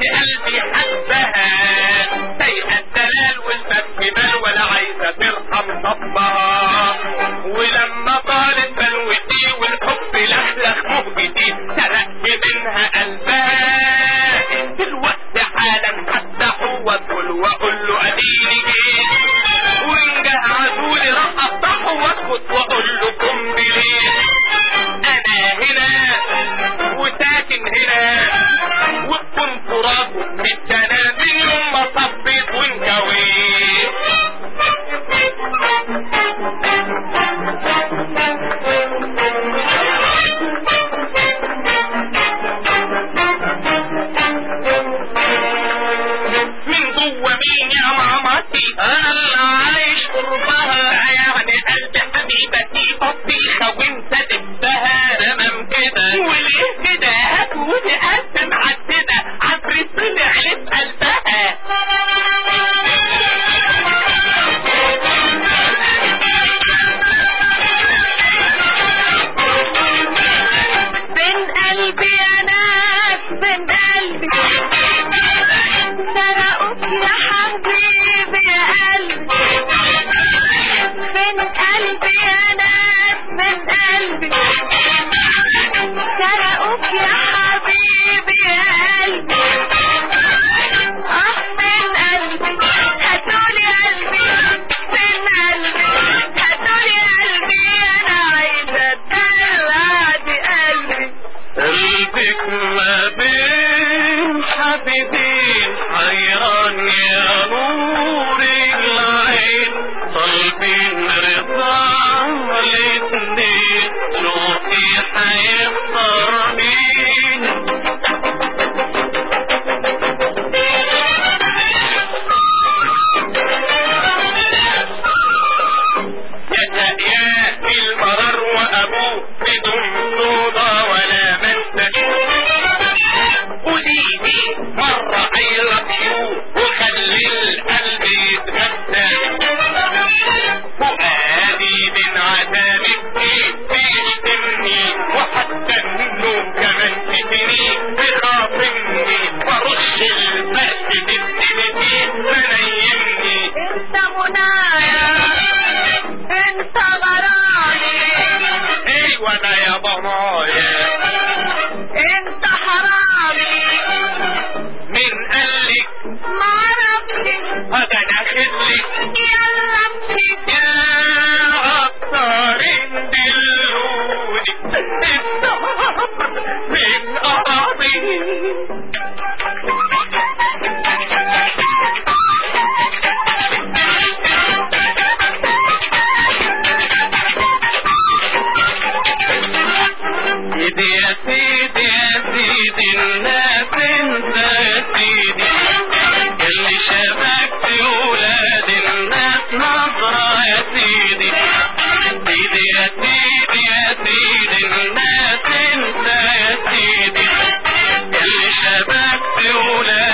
قلبي حبها سايقة الدلال والمكبل ولا عايزة ترحم ضبها ولما طالت بلوتي والحب لخلخ مهجتي سرقت منها قلبها دلوقتي حالا هفتحه وادخل واقول له اديني جيت وان جه عزولي راح افتحه واسكت واقول له قم بليل انا هنا وساكن هنا وبكون تراب من سنة من يوم ما صبيت وانكويت من جوه مين يا مامتي انا اللي عايش قربها يعني قلب حبيبتي بطيخه وانت دبها تمام كده وليه كده هتقولي قلب معدده عفريت طلع لي في قلبها بين قلبي يا ناس بين قلبي سرقوك يا حبيبي يا قلبي بين قلبي يا ناس بين قلبي سرقوك يا حبيبي يا قلبي اه من قلبي هاتولي قلبي من قلبي هاتولي قلبي انا عايزه اتدلع دي قلبي قلبك ما بين حبيبين حيران يا نور العين طالبين رضا الاتنين شوفي هيختار مين يا المرر وابوه بدون صودا ولا مسك قوليلي مرة I love you وخلي القلب يتغسل فؤادي من عذابك بيشتمني وحتى النوم كمان تدري بخاطرني ورش البأس بابتدتي فنيمني انت منايا انت غرامي ايوه انا يا ضنايا انت حرامي من قالك معرفش هذا انا خدلك يلا امشي يا عطارين دلوني من أراضي سيدي يا سيدي يا سيدي الناس انت يا سيدي اللي شبكت ولاد الناس نظرة يا سيدي سيدي يا سيدي يا سيدي الناس انت يا سيدي اللي شبكت ولاد